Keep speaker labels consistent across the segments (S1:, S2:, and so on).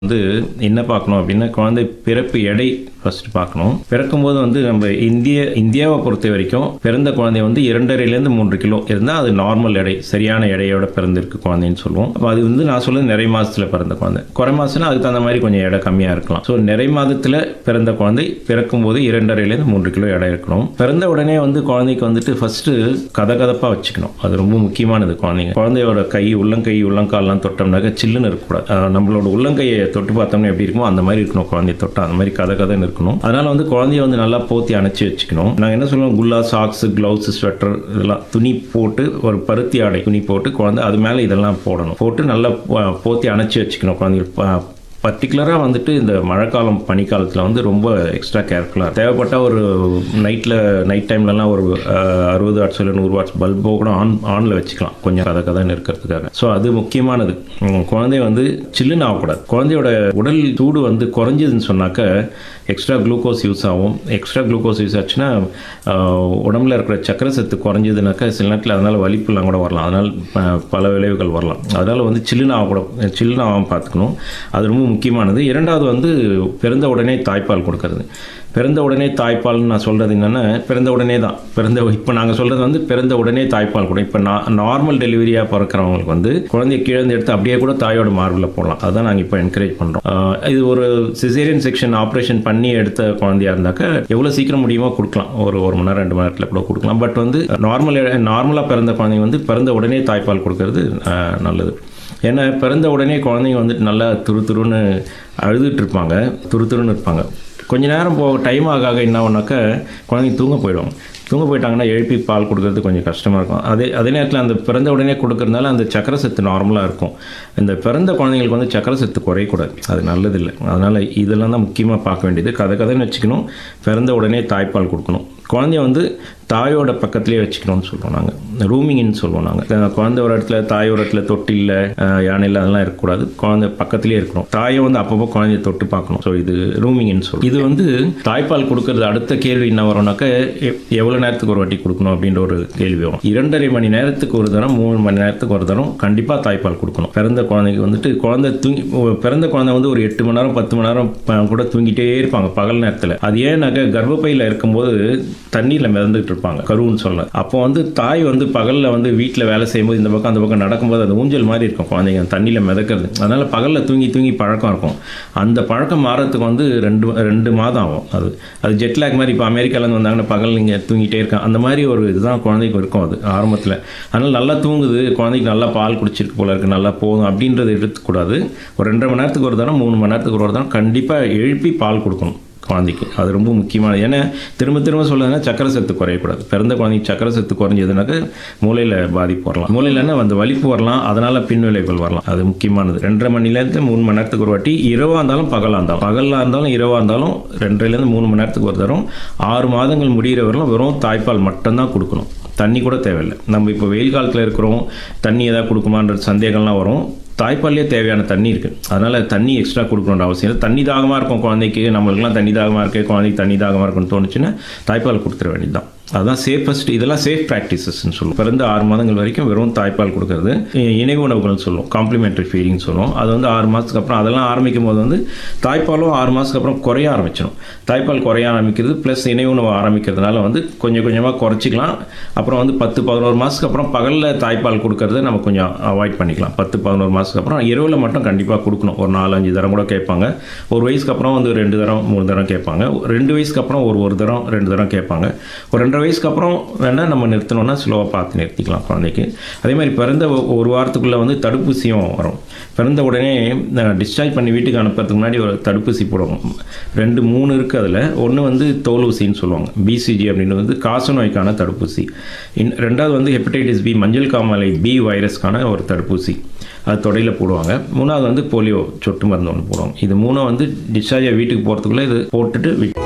S1: வந்து என்ன பார்க்கணும் அப்படின்னா குழந்தை பிறப்பு எடை ஃபர்ஸ்ட் பார்க்கணும் பிறக்கும்போது வந்து நம்ம இந்திய இந்தியாவை பொறுத்த வரைக்கும் பிறந்த குழந்தை வந்து இரண்டரைலேருந்து மூன்று கிலோ இருந்தால் அது நார்மல் எடை சரியான எடையோட பிறந்திருக்கு குழந்தைன்னு சொல்லுவோம் அப்ப அது வந்து நான் சொல்றது நிறை மாதத்தில் பிறந்த குழந்தை குறை மாதம்னா அதுக்கு தகுந்த மாதிரி கொஞ்சம் எடை கம்மியாக இருக்கலாம் ஸோ நிறை மாதத்தில் பிறந்த குழந்தை பிறக்கும்போது இரண்டரைலேருந்து மூன்று கிலோ எடை இருக்கணும் பிறந்த உடனே வந்து குழந்தைக்கு வந்துட்டு ஃபர்ஸ்ட் கதகதப்பாக வச்சுக்கணும் அது ரொம்ப முக்கியமானது குழந்தைங்க குழந்தையோட கை உள்ளங்கை உள்ளங்கால்லாம் தொட்டோம்னாக்க சில்லுன்னு இருக்கக்கூடாது அஹ் நம்மளோட உள்ளங்கையை தொட்டு பார்த்தோம்னா எப்படி இருக்குமோ அந்த மாதிரி இருக்கணும் குழந்தைய தொட்டா அந்த மாதிரி கதை கதைன்னு இருக்கணும் அதனால வந்து குழந்தைய வந்து நல்லா போத்தி அணைச்சி வச்சுக்கணும் நாங்கள் என்ன சொல்லுவோம் குல்லா சாக்ஸ் க்ளவுஸ் ஸ்வெட்டர் இதெல்லாம் துணி போட்டு ஒரு பருத்தி ஆடை துணி போட்டு குழந்தை அது மேலே இதெல்லாம் போடணும் போட்டு நல்லா போ- போத்தி அணைச்சி வச்சுக்கணும் குழந்தைகள் ப- பர்டிகுலராக வந்துட்டு இந்த மழைக்காலம் பனிக்காலத்தில் வந்து ரொம்ப எக்ஸ்ட்ரா கேர்ஃபுல்லாக தேவைப்பட்டால் ஒரு நைட்டில் நைட் டைம்லலாம் ஒரு அஹ், அறுபது வாட்ஸ் இல்லை நூறு வாட்ஸ் பல்போ கூட ஆன் ஆனில் வச்சுக்கலாம் கொஞ்சம் கதை கதைன்னு இருக்கிறதுக்காக ஸோ அது முக்கியமானது உம், குழந்தை வந்து சில்லுன்னு ஆகக்கூடாது குழந்தையோட உடல் சூடு வந்து குறைஞ்சதுன்னு சொன்னாக்க எக்ஸ்ட்ரா குளுக்கோஸ் யூஸ் ஆகும் எக்ஸ்ட்ரா குளுக்கோஸ் யூஸ் ஆச்சுன்னா ஆஹ், உடம்புல இருக்கிற சக்கரை சத்து குறைஞ்சதுனாக்கா சில நேரத்தில் அதனால் வலிப்புலாம் கூட வரலாம் அதனால் ப- பல விளைவுகள் வரலாம் அதனால் வந்து சில்லுன்னு ஆகக்கூடாது சில்லுன்னு ஆகாமல் பார்த்துக்கணும் அது ரொம்ப முக்கியமானது இரண்டாவது வந்து பிறந்த உடனே தாய்ப்பால் கொடுக்கறது பிறந்த உடனே தாய்ப்பால்னு நான் சொல்கிறது என்னென்னா பிறந்த உடனே தான் பிறந்த இப்போ நாங்கள் சொல்கிறது வந்து பிறந்த உடனே தாய்ப்பால் கூட இப்போ நான் நார்மல் டெலிவரியாக பிறக்கிறவங்களுக்கு வந்து குழந்தைய கீழேந்து எடுத்து அப்படியே கூட தாயோட மார்பில் போடலாம் அதுதான் நாங்கள் இப்போ என்கரேஜ் பண்ணுறோம் இது ஒரு சிசேரியன் செக்ஷன் ஆப்ரேஷன் பண்ணி எடுத்த குழந்தையா இருந்தாக்க எவ்வளோ சீக்கிரம் முடியுமோ கொடுக்கலாம் ஒரு ஒரு மணி நேரம் ரெண்டு மணி நேரத்தில் கூட கொடுக்கலாம் பட் வந்து நார்மல் நார்மலாக பிறந்த குழந்தைங்க வந்து பிறந்த உடனே தாய்ப்பால் கொடுக்கறது அஹ், நல்லது ஏன்னா பிறந்த உடனே குழந்தைங்க வந்துட்டு நல்லா துரு துருன்னு அழுதுட்டு இருப்பாங்க துரு துருன்னு இருப்பாங்க கொஞ்ச நேரம் போக டைம் ஆக ஆக என்ன ஆகுனாக்கா குழந்தைங்க தூங்க போயிடுவாங்க தூங்க போயிட்டாங்கன்னா எழுப்பி பால் கொடுக்கறது கொஞ்சம் கஷ்டமாக இருக்கும் அதே அதே நேரத்தில் அந்த பிறந்த உடனே கொடுக்கறதுனால அந்த சக்கரை சத்து நார்மலாக இருக்கும் இந்த பிறந்த குழந்தைங்களுக்கு வந்து சக்கரை சத்து குறையக்கூடாது அது நல்லதில்லை அதனால் இதெல்லாம் தான் முக்கியமாக பார்க்க வேண்டியது கதை கதைன்னு வச்சுக்கணும் பிறந்த உடனே தாய்ப்பால் கொடுக்கணும் குழந்தைய வந்து தாயோட பக்கத்துலேயே வச்சுக்கணும்னு சொல்லுவோம் நாங்கள் ரூமிங்னு சொல்லுவோம் நாங்கள் குழந்தை ஒரு இடத்துல தாய் ஒரு இடத்துல தொட்டில்ல அஹ், யானையில் அதெல்லாம் இருக்கக்கூடாது குழந்தை பக்கத்துலேயே இருக்கணும் தாயை வந்து அப்பப்போ குழந்தைய தொட்டு பார்க்கணும் ஸோ இது ரூமிங்னு சொல்லுவோம் இது வந்து தாய்ப்பால் கொடுக்கறது அடுத்த கேள்வி என்ன வரும்னாக்க எ- எவ்வளோ நேரத்துக்கு ஒரு வாட்டி கொடுக்கணும் அப்படின்ற ஒரு கேள்வி வரும் இரண்டரை மணி நேரத்துக்கு ஒரு தரம் மூணு மணி நேரத்துக்கு ஒரு தரம் கண்டிப்பாக தாய்ப்பால் கொடுக்கணும் பிறந்த குழந்தைக்கு வந்துட்டு குழந்தை தூங்கி ஒ- பிறந்த குழந்தை வந்து ஒரு எட்டு மணி நேரம் பத்து மணி நேரம் ப- கூட தூங்கிட்டே இருப்பாங்க பகல் நேரத்தில் அது ஏன்னாக்க கர்ப்பப்பையில் இருக்கும்போது தண்ணியில் மிதந்துட்டு இருப்பாங்க கருவுன்னு சொல்ல அப்போ வந்து தாய் வந்து பகலில் வந்து வீட்டில் வேலை செய்யும்போது இந்த பக்கம் அந்த பக்கம் நடக்கும்போது அது ஊஞ்சல் மாதிரி இருக்கும் குழந்தைங்க தண்ணியில் மிதக்கிறது அதனால பகலில் தூங்கி தூங்கி பழக்கம் இருக்கும் அந்த பழக்கம் மாறத்துக்கு வந்து ரெண்டு ரெண்டு மாதம் ஆகும் அது அது ஜெட்லாக் மாதிரி இப்போ அமெரிக்காலேருந்து வந்தாங்கன்னா பகல் நீங்கள் தூங்கிட்டே இருக்கான் அந்த மாதிரி ஒரு இதுதான் குழந்தைக்கு இருக்கும் அது ஆரம்பத்தில் அதனால் நல்லா தூங்குது குழந்தைக்கு நல்லா பால் குடிச்சிருக்கு போல இருக்கு நல்லா போதும் அப்படின்றத எடுத்துக்கூடாது ஒரு ரெண்டரை மணி நேரத்துக்கு ஒரு தரம் மூணு மணி நேரத்துக்கு ஒரு தரம் கண்டிப்பாக எழுப்பி பால் கொடுக்கணும் குழந்தைக்கு அது ரொம்ப முக்கியமானது ஏன்னா திரும்ப திரும்ப சொல்லுதுன்னா சக்கரை சத்து குறையக்கூடாது பிறந்த குழந்தைக்கு சக்கரை சத்து குறைஞ்சதுனாக்க மூளையில் பாதிப்பு வரலாம் மூளையிலன்னா அந்த வலிப்பு வரலாம் அதனால பின் விளைவுகள் வரலாம் அது முக்கியமானது ரெண்டரை மணிலேருந்து மூணு மணி நேரத்துக்கு ஒரு வாட்டி இரவாக இருந்தாலும் பகலாக இருந்தாலும் பகலாக இருந்தாலும் இரவாக இருந்தாலும் ரெண்டரைலேருந்து மூணு மணி நேரத்துக்கு ஒரு தரம் ஆறு மாதங்கள் முடிகிற வரலும் வெறும் தாய்ப்பால் மட்டும்தான் கொடுக்கணும் தண்ணி கூட தேவையில்லை நம்ம இப்போ வெயில் காலத்தில் இருக்கிறோம் தண்ணி ஏதாவது கொடுக்குமான்ற சந்தேகம்லாம் வரும் தாய்ப்பால்லே தேவையான தண்ணி இருக்குது அதனால் தண்ணி எக்ஸ்ட்ரா கொடுக்கணுன்ற அவசியம் இல்லை தண்ணி தாகமாக இருக்கும் குழந்தைக்கு நம்மளுக்குலாம் தண்ணி தாகமாக இருக்குது குழந்தைக்கு தண்ணி தாகமாக இருக்குன்னு தோணுச்சுன்னா தாய்ப்பால் கொடுத்துட வேண்டியது தான் அதுதான் சேஃபஸ்ட் இதெல்லாம் சேஃப் ப்ராக்டிசஸ்ன்னு சொல்லுவோம் பிறந்த ஆறு மாதங்கள் வரைக்கும் வெறும் தாய்ப்பால் கொடுக்கறது இ- இணை உணவுகள் சொல்லுவோம் காம்ப்ளிமெண்ட்ரி ஃபீடிங் சொல்லுவோம் அது வந்து ஆறு மாதத்துக்கு அப்புறம் அதெல்லாம் ஆரம்பிக்கும் போது வந்து தாய்ப்பாலும் ஆறு மாதத்துக்கு அப்புறம் குறைய ஆரம்பிச்சிடும் தாய்ப்பால் குறைய ஆரம்பிக்கிறது ப்ளஸ் இணை உணவு ஆரம்பிக்கிறதுனால வந்து கொஞ்சம் கொஞ்சமாக குறைச்சிக்கலாம் அப்புறம் வந்து பத்து பதினோரு மாதத்துக்கு அப்புறம் பகலில் தாய்ப்பால் கொடுக்கறத நம்ம கொஞ்சம் அவாய்ட் பண்ணிக்கலாம் பத்து பதினோரு மாதத்துக்கு அப்புறம் இரவில் மட்டும் கண்டிப்பாக கொடுக்கணும் ஒரு நாலு அஞ்சு தரம் கூட கேட்பாங்க ஒரு வயசுக்கு அப்புறம் வந்து ரெண்டு தரம் மூணு தரம் கேட்பாங்க ரெண்டு வயசுக்கு அப்புறம் ஒரு ஒரு தரம் ரெண்டு தரம் கேட்பாங்க ஒரு ரெண்டரை வயசுக்கு அப்புறம் வேணால் நம்ம நிறுத்தணும்னா ஸ்லோவாக பார்த்து நிறுத்திக்கலாம் குழந்தைக்கு அதே மாதிரி பிறந்த ஒ- ஒரு வாரத்துக்குள்ளே வந்து தடுப்பூசியும் வரும் பிறந்த உடனே டிஸ்சார்ஜ் பண்ணி வீட்டுக்கு அனுப்புறதுக்கு முன்னாடி ஒரு தடுப்பூசி போடுவோம் ரெண்டு மூணு இருக்குது அதில் ஒன்று வந்து தோல் ஊசின்னு சொல்லுவாங்க பிசிஜி அப்படின்னு வந்து காசநோய்க்கான தடுப்பூசி இன் ரெண்டாவது வந்து ஹெப்படைட்டிஸ் பி மஞ்சள் காமாலை பி வைரஸ்க்கான ஒரு தடுப்பூசி அது தொடையில் போடுவாங்க மூணாவது வந்து போலியோ சொட்டு மருந்து ஒன்று போடுவாங்க இது மூணும் வந்து டிஸ்சார்ஜ் வீட்டுக்கு போகிறதுக்குள்ளே இது போட்டுட்டு வீட்டு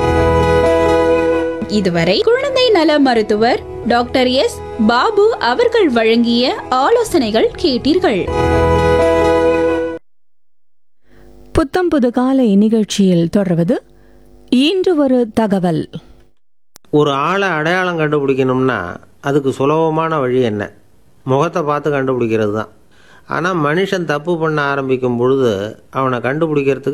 S2: இதுவரை குழந்தை நல மருத்துவர் டாக்டர் எஸ் பாபு அவர்கள் வழங்கிய ஆலோசனைகள் கேட்டீர்கள்
S3: புத்தம் புது காலை நிகழ்ச்சியில் தொடர்வது இன்று ஒரு தகவல்
S4: ஒரு ஆளை அடையாளம் கண்டுபிடிக்கணும்னா அதுக்கு சுலபமான வழி என்ன முகத்தை பார்த்து கண்டுபிடிக்கிறது தான் ஆனால் மனுஷன் தப்பு பண்ண ஆரம்பிக்கும் பொழுது அவனை கண்டுபிடிக்கிறதுக்கு